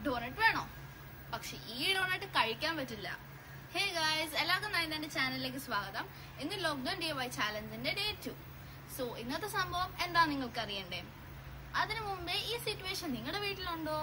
doughnut വേണോ പക്ഷെ ഈ ഡോണറ്റ് കഴിക്കാൻ പറ്റില്ല ഹേ ഗായ്സ് എല്ലാവർക്കും നയൻ എന്റെ ചാനലിലേക്ക് സ്വാഗതം ഇന്ന് ലോക്ക്ഡൌൺ ഡേ വൈ ചാലഞ്ചിന്റെ ഡേ ടു സോ ഇന്നത്തെ സംഭവം എന്താ നിങ്ങൾക്ക് അറിയണ്ടേ അതിനു മുമ്പേ ഈ സിറ്റുവേഷൻ നിങ്ങളുടെ വീട്ടിലുണ്ടോ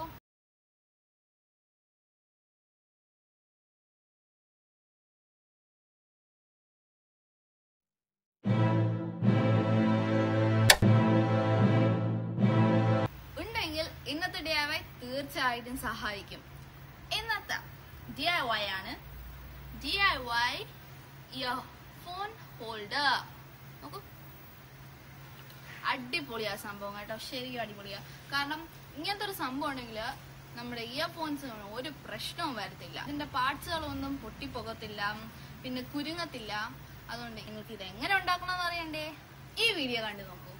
ഉണ്ടെങ്കിൽ ഇന്നത്തെ ഡി ഐ വൈ തീർച്ചയായിട്ടും സഹായിക്കും ഇന്നത്തെ ഡി ഐ വൈ ആണ് D I Y earphone holder നോക്കൂ അടിപൊളിയാ സംഭവം കേട്ടോ ശരിക്കും അടിപൊളിയാ കാരണം ഇങ്ങനത്തെ ഒരു സംഭവം ഉണ്ടെങ്കിൽ നമ്മുടെ ഇയർഫോൺസ് ഒരു പ്രശ്നവും വരത്തില്ല ഇതിന്റെ പാർട്സുകളൊന്നും പൊട്ടിപ്പോകത്തില്ല പിന്നെ കുരുങ്ങത്തില്ല അതുകൊണ്ട് നിങ്ങൾക്ക് ഇത് എങ്ങനെ ഉണ്ടാക്കണമെന്ന് അറിയണ്ടേ ഈ വീഡിയോ കണ്ടു നോക്കൂ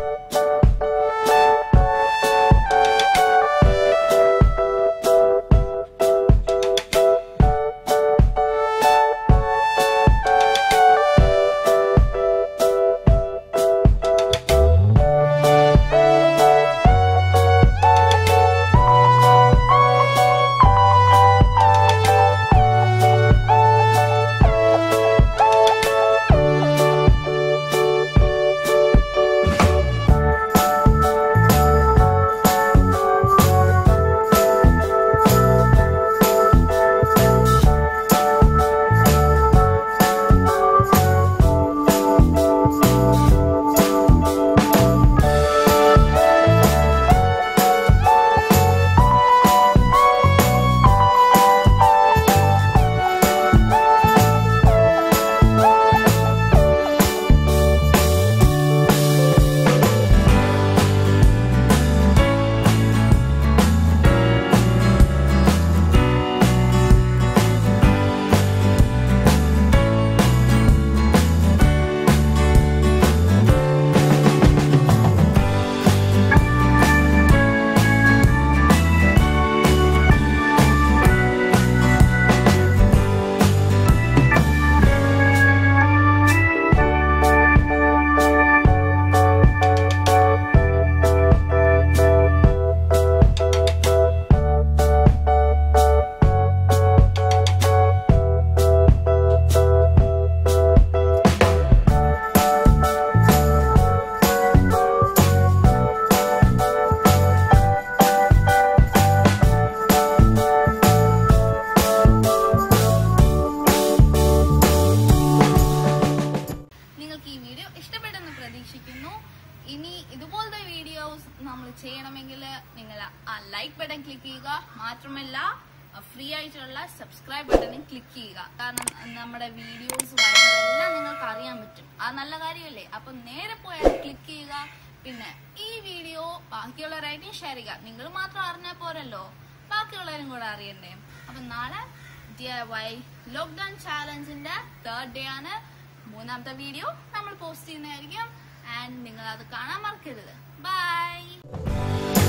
നിങ്ങൾക്ക് ഈ വീഡിയോ ഇഷ്ടപ്പെട്ടെന്ന് പ്രതീക്ഷിക്കുന്നു ഇനി ഇതുപോലത്തെ വീഡിയോസ് നമ്മൾ ചെയ്യണമെങ്കിൽ നിങ്ങൾ ആ ലൈക്ക് ബട്ടൺ ക്ലിക്ക് ചെയ്യുക മാത്രമല്ല ഫ്രീ ആയിട്ടുള്ള സബ്സ്ക്രൈബ് ബട്ടണിൽ ക്ലിക്ക് ചെയ്യുക കാരണം നമ്മുടെ വീഡിയോസ് വരുന്നതെല്ലാം നിങ്ങൾക്ക് അറിയാൻ പറ്റും അത് നല്ല കാര്യമല്ലേ അപ്പൊ നേരെ പോയാൽ ക്ലിക്ക് ചെയ്യുക പിന്നെ ഈ വീഡിയോ ബാക്കിയുള്ളവരായിട്ടും ഷെയർ ചെയ്യുക നിങ്ങൾ മാത്രം അറിഞ്ഞാൽ പോരല്ലോ ബാക്കിയുള്ളവരും കൂടെ അറിയണ്ടേ അപ്പൊ നാളെ ഡി ഐ വൈ ലോക്ക്ഡൌൺ ചാലഞ്ചിന്റെ തേർഡ് ഡേ ആണ് മൂന്നാമത്തെ വീഡിയോ നമ്മൾ പോസ്റ്റ് ചെയ്യുന്നതായിരിക്കും ആൻഡ് നിങ്ങൾ അത് കാണാൻ മറക്കരുത് ബൈ